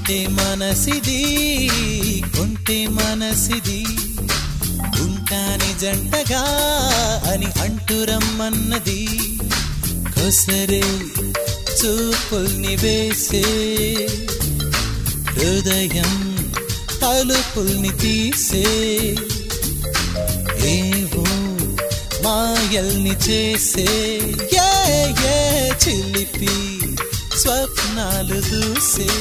కొంటే మనసిది కొంటే మనసిది ఉంటాని జంటగా అని అంటురమ్మన్నది కొసరే చూపుల్ని వేసే హృదయం తలుపుల్ని తీసే ఏవో మాయల్ని చేసే ఏ ఏ చిలిపి స్వప్నాలు దూసే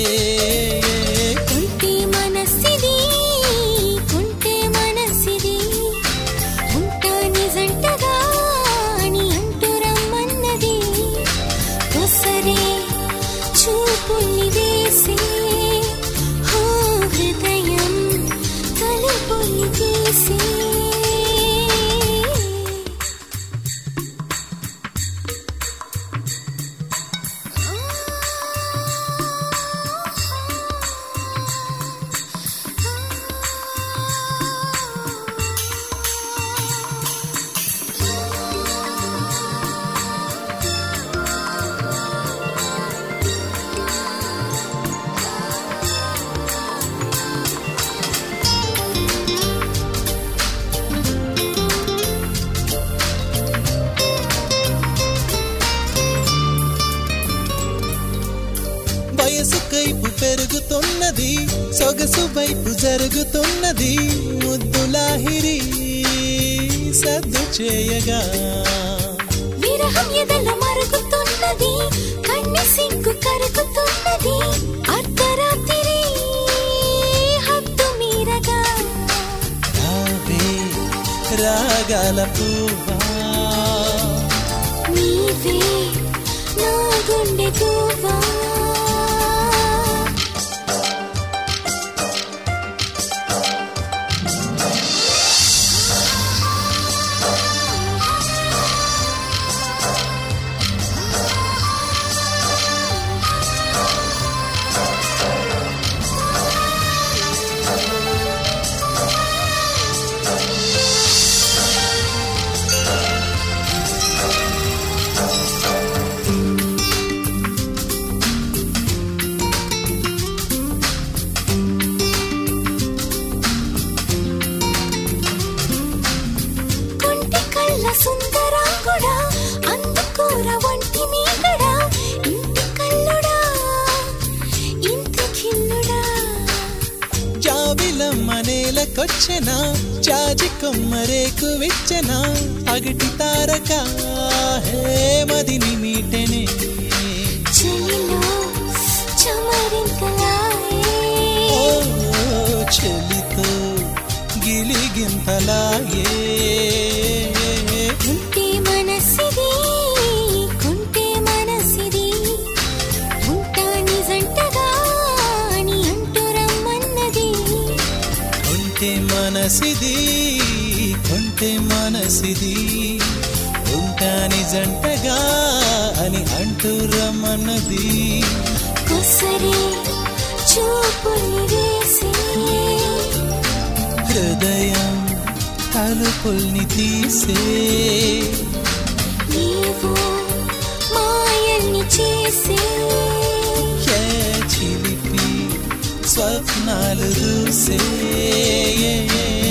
కొంటే మనసిది కొంటే మనసిది ఉంటా నిజంటగా అని అంటూ రమ్మన్నది కొసరే చూపుల్ని వేసి హో హృదయం తలుపుల్ని తీసి వయసు కైపు పెరుగుతున్నది సొగసు వైపు జరుగుతున్నది ముద్దులాహిరి సద్దు చేయగా విరహం ఎదలో మరుగుతున్నది కన్నె సిగ్గు కరుగుతున్నది అర్ధరాత్రి హద్దు మీరగా రావే రాగాల పువ్వా నీవే నా గుండె గువ్వా కొంటి కళ్ళ సుందరాంగుడా అందుకూర వంటి మీగడా ఇంటి కల్లుడా ఇంటి కిన్నుడా జాబిలమ్మ నేలకొచ్చెన చాచి కొమ్మరేకు విచ్చెన అగటి తారక హే మదిని మీటెనే చెలిలో చమరింకలాయే ఓ చెలితో గిలిగింతలాయే కొంటే మనసిది కొంటే మనసిది ఉంటా నిజంటగా అని అంటూ రమ్మన్నది కొంటే మనసిది కొంటే మనసిది ఉంటాని జంటగా అని అంటూ రమ్మన్నది కొసరే చూపుల్ని వేసి హృదయం తలుపుల్ని తీసే నీవు మాయల్ని చేసే ఏ చిలిపి స్వప్నాలు దూసే